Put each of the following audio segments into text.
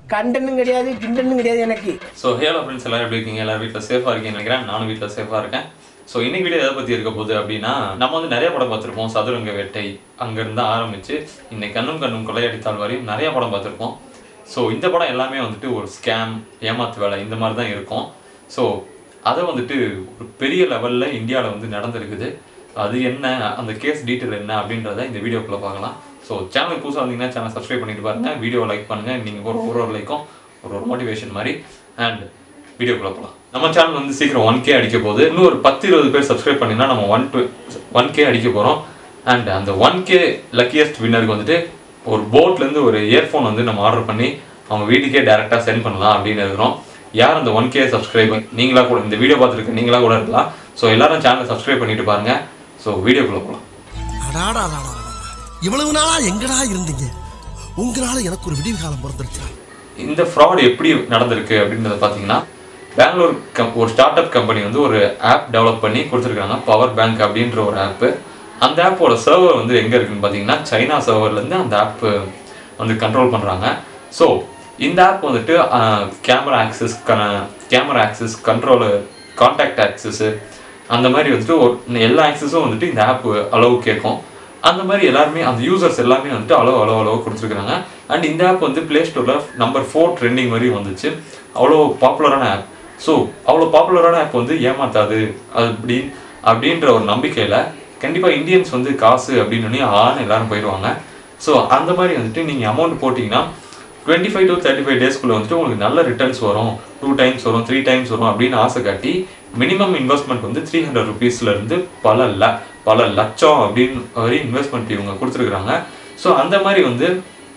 கண்டனும் கிடையாது கிண்டனும் கிடையாது எனக்கு ஸோ ஹேலோ ஃப்ரெண்ட்ஸ் எல்லாரும் எப்படி இருக்கீங்க எல்லாரும் வீட்டில் சேஃபாக இருக்கீங்கன்னு நினைக்கிறேன் நானும் வீட்டில் சேஃபாக இருக்கேன் ஸோ இன்னைக்கு வீடியோ எதை பற்றி இருக்க போகுது அப்படின்னா நம்ம வந்து நிறைய படம் பார்த்துருப்போம் சதுரங்க வேட்டை அங்கேருந்து ஆரம்பித்து இன்னைக்கு கண்ணும் கண்ணும் கொள்ளையடித்தால் வரையும் நிறைய படம் பார்த்துருப்போம் ஸோ இந்த படம் எல்லாமே வந்துட்டு ஒரு ஸ்கேம் ஏமாத்து வேலை இந்த மாதிரி தான் இருக்கும் ஸோ அதை வந்துட்டு ஒரு பெரிய லெவலில் இந்தியாவில் வந்து நடந்திருக்குது அது என்ன அந்த கேஸ் டீட்டெயில் என்ன அப்படின்றத இந்த வீடியோக்குள்ளே பார்க்கலாம் ஸோ சேனல் புதுசாக வந்தீங்கன்னா சேனல் சப்ஸ்கிரைப் பண்ணிட்டு பாருங்க வீடியோ லைக் பண்ணுங்க நீங்கள் ஒரு ஒரு ஒரு லைக்கும் ஒரு ஒரு மோட்டிவேஷன் மாதிரி அண்ட் வீடியோக்குள்ளே போகலாம் நம்ம சேனல் வந்து சீக்கிரம் ஒன் கே அடிக்க போகுது இன்னும் ஒரு பத்து இருபது பேர் சப்ஸ்கிரைப் பண்ணிங்கன்னா நம்ம ஒன் டு ஒன் கே அடிக்க போகிறோம் அண்ட் அந்த ஒன் கே லக்கியஸ்ட் வின்னருக்கு வந்துட்டு ஒரு போட்லேருந்து ஒரு இயர்ஃபோன் வந்து நம்ம ஆர்டர் பண்ணி அவங்க வீட்டுக்கே டேரெக்டாக சென்ட் பண்ணலாம் அப்படின்னு இருக்கிறோம் யார் அந்த ஒன் கே சப்ஸ்கிரைபர் நீங்களா கூட இந்த வீடியோ பார்த்துருக்க நீங்களா கூட இருக்கலாம் ஸோ எல்லாரும் சேனலை சப்ஸ்கிரைப் பண்ணிட்டு பாருங்க ஸோ வீடியோக்குள்ளே போகலாம் அடாடாடாடா இவ்வளவு நாளா எங்கடா இருந்தீங்க உங்களால எனக்கு ஒரு விடிவு காலம் பிறந்துருச்சா இந்த ஃப்ராட் எப்படி நடந்திருக்கு அப்படின்றத பார்த்தீங்கன்னா பெங்களூர் கம் ஒரு ஸ்டார்ட் அப் கம்பெனி வந்து ஒரு ஆப் டெவலப் பண்ணி கொடுத்துருக்காங்க பவர் பேங்க் அப்படின்ற ஒரு ஆப்பு அந்த ஆப்போட சர்வர் வந்து எங்கே இருக்குன்னு பார்த்தீங்கன்னா சைனா சர்வர்லேருந்து அந்த ஆப் வந்து கண்ட்ரோல் பண்ணுறாங்க ஸோ இந்த ஆப் வந்துட்டு camera access camera access control contact access அந்த மாதிரி வந்துட்டு ஒரு எல்லா ஆக்சஸும் வந்துட்டு இந்த ஆப் அளவு கேட்கும் அந்த மாதிரி எல்லாருமே அந்த யூசர்ஸ் எல்லாமே வந்துட்டு அளவு அளவு அளவு கொடுத்துருக்காங்க அண்ட் இந்த ஆப் வந்து ப்ளே ஸ்டோரில் நம்பர் ஃபோர் ட்ரெண்டிங் வரையும் வந்துச்சு அவ்வளோ பாப்புலரான ஆப் ஸோ அவ்வளோ பாப்புலரான ஆப் வந்து ஏமாத்தாது அது அப்படி அப்படின்ற ஒரு நம்பிக்கையில் கண்டிப்பாக இந்தியன்ஸ் வந்து காசு அப்படின்னு ஆன்னு எல்லாரும் போயிடுவாங்க ஸோ அந்த மாதிரி வந்துட்டு நீங்கள் அமௌண்ட் போட்டிங்கன்னா twenty five to thirty five டேஸ்க்குள்ளே வந்துட்டு உங்களுக்கு நல்ல ரிட்டர்ன்ஸ் வரும் டூ டைம்ஸ் வரும் த்ரீ டைம்ஸ் வரும் அப்படின்னு ஆசை காட்டி மினிமம் இன்வெஸ்ட்மெண்ட் வந்து த்ரீ ஹண்ட்ரட் ருபீஸ்லேருந்து பல ல பல லட்சம் அப்படின்னு வரை இன்வெஸ்ட்மெண்ட் இவங்க கொடுத்துருக்குறாங்க ஸோ அந்த மாதிரி வந்து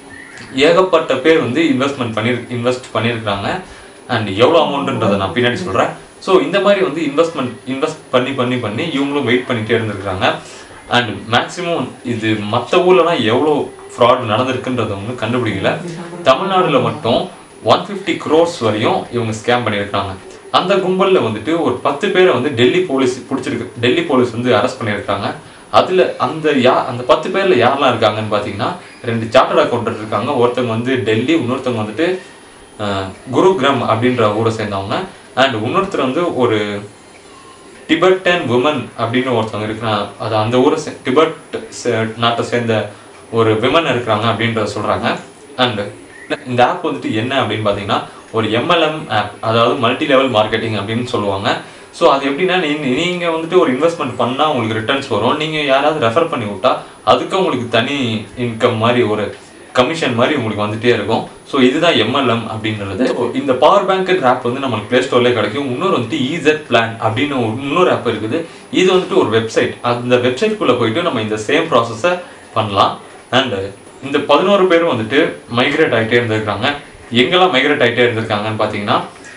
ஏகப்பட்ட பேர் வந்து இன்வெஸ்ட்மெண்ட் பண்ணி இன்வெஸ்ட் பண்ணியிருக்கிறாங்க அண்ட் எவ்வளோ அமௌண்ட்டுன்றதை நான் பின்னாடி சொல்கிறேன் ஸோ இந்த மாதிரி வந்து இன்வெஸ்ட்மெண்ட் இன்வெஸ்ட் பண்ணி பண்ணி பண்ணி இவங்களும் வெயிட் பண்ணிகிட்டே இருந்திருக்கிறாங்க அண்ட் மேக்ஸிமம் இது மற்ற ஊர்லலாம் எவ்வளோ ஃப்ராட் நடந்திருக்குன்றதை வந்து கண்டுபிடிக்கல தமிழ்நாடுல மட்டும் ஒன் ஃபிஃப்டி க்ரோர்ஸ் வரையும் இவங்க ஸ்கேம் பண்ணியிருக்காங்க அந்த கும்பலில் வந்துட்டு ஒரு பத்து பேரை வந்து டெல்லி போலீஸ் பிடிச்சிருக்கு டெல்லி போலீஸ் வந்து அரெஸ்ட் பண்ணியிருக்காங்க அதில் அந்த யா அந்த பத்து பேரில் யாரெல்லாம் இருக்காங்கன்னு பார்த்தீங்கன்னா ரெண்டு சார்ட்டர் அக்கௌண்டர் இருக்காங்க ஒருத்தவங்க வந்து டெல்லி இன்னொருத்தவங்க வந்துட்டு அஹ், குருகிராம் அப்படின்ற ஊரை சேர்ந்தவங்க அண்ட் இன்னொருத்தர் வந்து ஒரு டிபெட்டன் உமன் அப்படின்னு ஒருத்தவங்க இருக்கிறாங்க அது அந்த ஊரை சே- டிபெட் சே- நாட்டை சேர்ந்த ஒரு விமன் இருக்கிறாங்க அப்படின்றத சொல்றாங்க அண்ட் இந்த ஆப் வந்துட்டு என்ன அப்படின்னு பார்த்தீங்கன்னா ஒரு எம்எல்எம் ஆப் அதாவது மல்டி லெவல் மார்க்கெட்டிங் அப்படின்னு சொல்லுவாங்க ஸோ அது எப்படின்னா நீ- நீங்க வந்துட்டு ஒரு இன்வெஸ்ட்மெண்ட் பண்ணா உங்களுக்கு ரிட்டர்ன்ஸ் வரும் நீங்க யாராவது ரெஃபர் பண்ணி விட்டா அதுக்கு உங்களுக்கு தனி இன்கம் மாதிரி ஒரு கமிஷன் மாதிரி உங்களுக்கு வந்துட்டே இருக்கும் ஸோ இதுதான் எம்எல்எம் அப்படின்றது So, இந்த பவர் பேங்க் ஆப் வந்து நம்மளுக்கு ப்ளே ஸ்டோர்லேயே கிடைக்கும் இன்னொரு வந்துட்டு ஈசட் பிளான் அப்படின்னு ஒரு இன்னொரு ஆப் இருக்குது இது வந்துட்டு ஒரு வெப்சைட் அந்த வெப்சைட்குள்ளே போயிட்டு நம்ம இந்த சேம் ப்ராசஸை பண்ணலாம் அண்ட் இந்த பதினோரு பேரும் வந்துட்டு மைக்ரேட் ஆகிட்டே இருந்திருக்காங்க எங்கெல்லாம் மைக்ரேட் ஆகிட்டே இருந்திருக்காங்கன்னு பார்த்தீங்கன்னா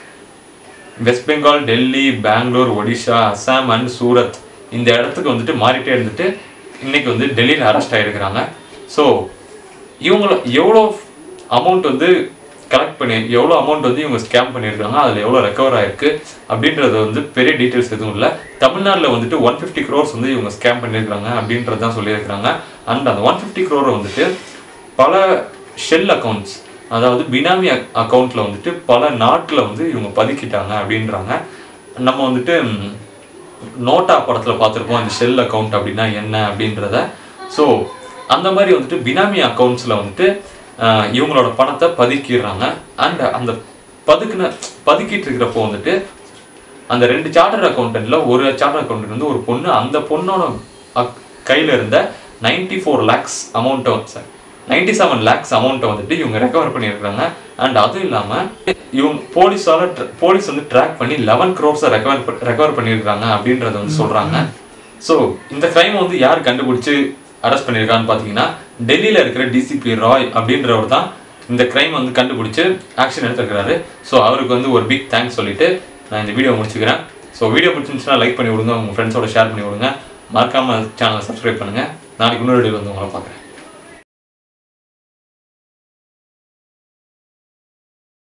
வெஸ்ட் பெங்கால் டெல்லி பெங்களூர் ஒடிஷா அசாம் அண்ட் சூரத் இந்த இடத்துக்கு வந்துட்டு மாறிட்டே இருந்துட்டு இன்னைக்கு வந்து டெல்லியில் அரெஸ்ட் ஆகிருக்கிறாங்க ஸோ இவங்கள எவ்வளோ அமௌண்ட் வந்து கலெக்ட் பண்ணி எவ்வளோ அமௌண்ட் வந்து இவங்க ஸ்கேம் பண்ணியிருக்காங்க அதில் எவ்வளோ ரெக்கவர் ஆயிருக்கு அப்படின்றது வந்து பெரிய டீட்டெயில்ஸ் எதுவும் இல்லை தமிழ்நாட்டில் வந்துட்டு ஒன் ஃபிஃப்டி க்ரோர்ஸ் வந்து இவங்க ஸ்கேம் பண்ணியிருக்காங்க அப்படின்றது தான் சொல்லியிருக்காங்க அண்ட் அந்த ஒன் ஃபிஃப்டி க்ரோரை வந்துட்டு பல ஷெல் அக்கௌண்ட்ஸ் அதாவது பினாமி அக்கௌண்ட்டில் வந்துட்டு பல நாட்டில் வந்து இவங்க பதுக்கிட்டாங்க அப்படின்றாங்க நம்ம வந்துட்டு ம், நோட்டா படத்தில் பார்த்துருப்போம் இந்த ஷெல் அக்கௌண்ட் அப்படின்னா என்ன அப்படின்றத ஸோ அந்த மாதிரி வந்துட்டு பினாமி அக்கௌண்ட்ஸில் வந்துட்டு ஆஹ், இவங்களோட பணத்தை பதுக்கிடுறாங்க அண்ட் அந்த பதுக்குன பதுக்கிட்டு இருக்கிறப்போ வந்துட்டு அந்த ரெண்டு சார்ட்டர் அக்கௌண்டன்ட்ல ஒரு சார்ட்டர் அக்கௌண்டன்ட் வந்து ஒரு பொண்ணு அந்த பொண்ணோட அக்- கையில இருந்த நைன்டி ஃபோர் லேக்ஸ் அமௌண்ட்டை சார் நைன்டி செவன் லேக்ஸ் அமௌண்ட்டை வந்துட்டு இவங்க ரெக்கவர் பண்ணியிருக்காங்க அண்ட் அதுவும் இல்லாமல் இவங்க போலீஸால போலீஸ் வந்து ட்ராக் பண்ணி லெவன் க்ரோர்ஸை ரெக்கவர் ரெக்கவர் பண்ணியிருக்காங்க அப்படின்றத வந்து சொல்றாங்க ஸோ இந்த கிரைம் வந்து யார் கண்டுபிடிச்சு அரெஸ்ட் பண்ணியிருக்கான்னு பார்த்தீங்கன்னா டெல்லியில் இருக்கிற டிசிபி ராய் அப்படின்றவர் தான் இந்த கிரைம் வந்து கண்டுபிடிச்சு ஆக்ஷன் எடுத்துருக்கிறாரு ஸோ அவருக்கு வந்து ஒரு பிக் தேங்க்ஸ் சொல்லிட்டு நான் இந்த வீடியோ முடிச்சுக்கிறேன் ஸோ வீடியோ பிடிச்சிருந்துச்சுன்னா லைக் பண்ணி விடுங்க உங்கள் ஃப்ரெண்ட்ஸோட ஷேர் பண்ணி விடுங்க மறக்காம சேனலை சப்ஸ்கிரைப் பண்ணுங்க நாளைக்கு இன்னொரு வீடியோ வந்து உங்களை பார்க்குறேன்